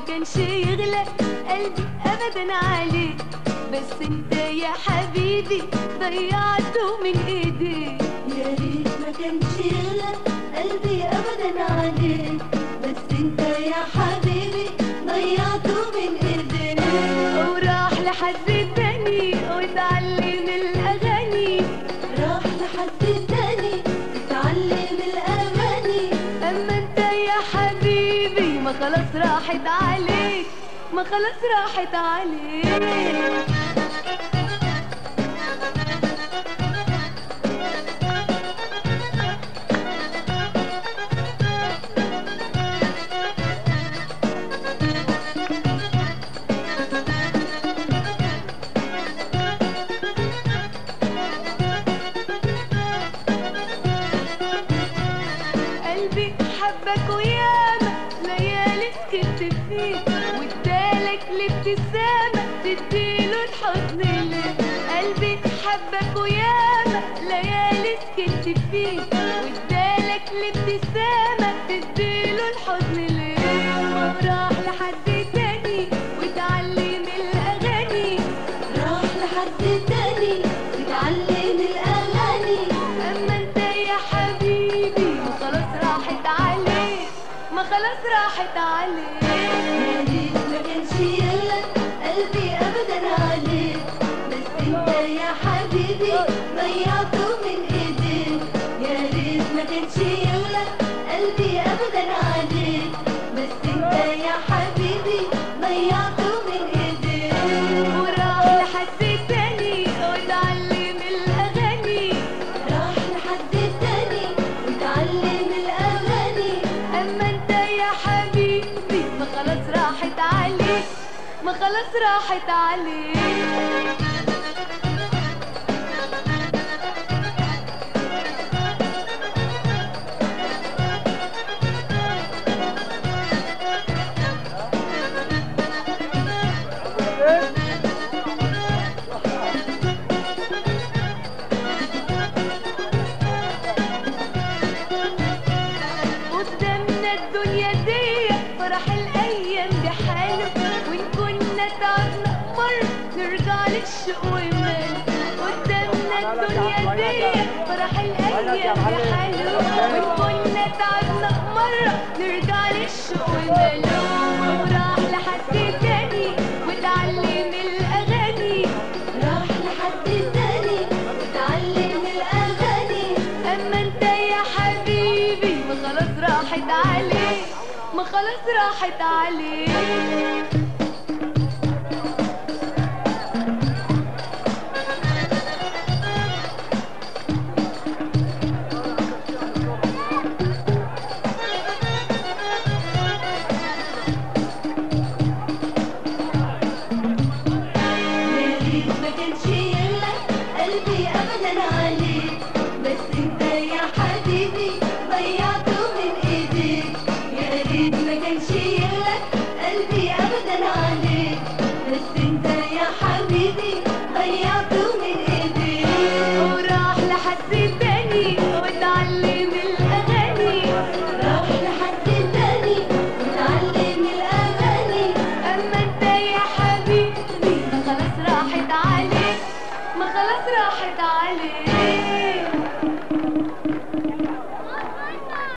كانش يغلى قلبي ابدا عليك بس انت يا حبيبي ضيعته من ايديك يا ريت ما كانش يغلى قلبي ابدا عليك بس انت يا حبيبي ضيعته من ايديك وراح لحد تاني واتعلم الاغاني راح لحد تاني تتعلم الاغاني اما انت يا حبيبي ما خلاص راحت عليك ما خلاص راحت عليك قلبي حبك وياما ليالي سكت فيه وادالك الابتسامة تديله الحزن ليه قلبي حبك وياما ليالي سكت فيه وادالك الابتسامة تديله الحزن ليه وراح لحد تاني واتعلم الاغاني راح لحد تاني تتعلم الاغاني اما انت يا حبيبي ما خلاص راحت عليك ما خلاص راحت عليك يا ريت ما كانش يغلى قلبي ابدا عليك بس انت يا حبيبي ضيعته من ايديك يا ريت ما كانش يغلى قلبي ابدا عليك بس انت يا حبيبي ضيعته من ايديك وراح لحد تاني واتعلم الاغاني راح لحد تاني وتعلم الاغاني اما انت يا حبيبي ما خلاص راحت عليك ما خلاص راحت عليك قدامنا الدنيا دي فرح الايام بحاله وان كنا تعبنا مر نرجع للشوق ومال قدامنا الدنيا دي فرح الايام بحاله وان كنا تعبنا مره نرجع للشوق ومال وراح لحد تاني واتعلم الاغاني راح لحد تاني وتعلم الاغاني اما انت يا حبيبي ما خلاص راحت عليك ما خلاص راحت عليك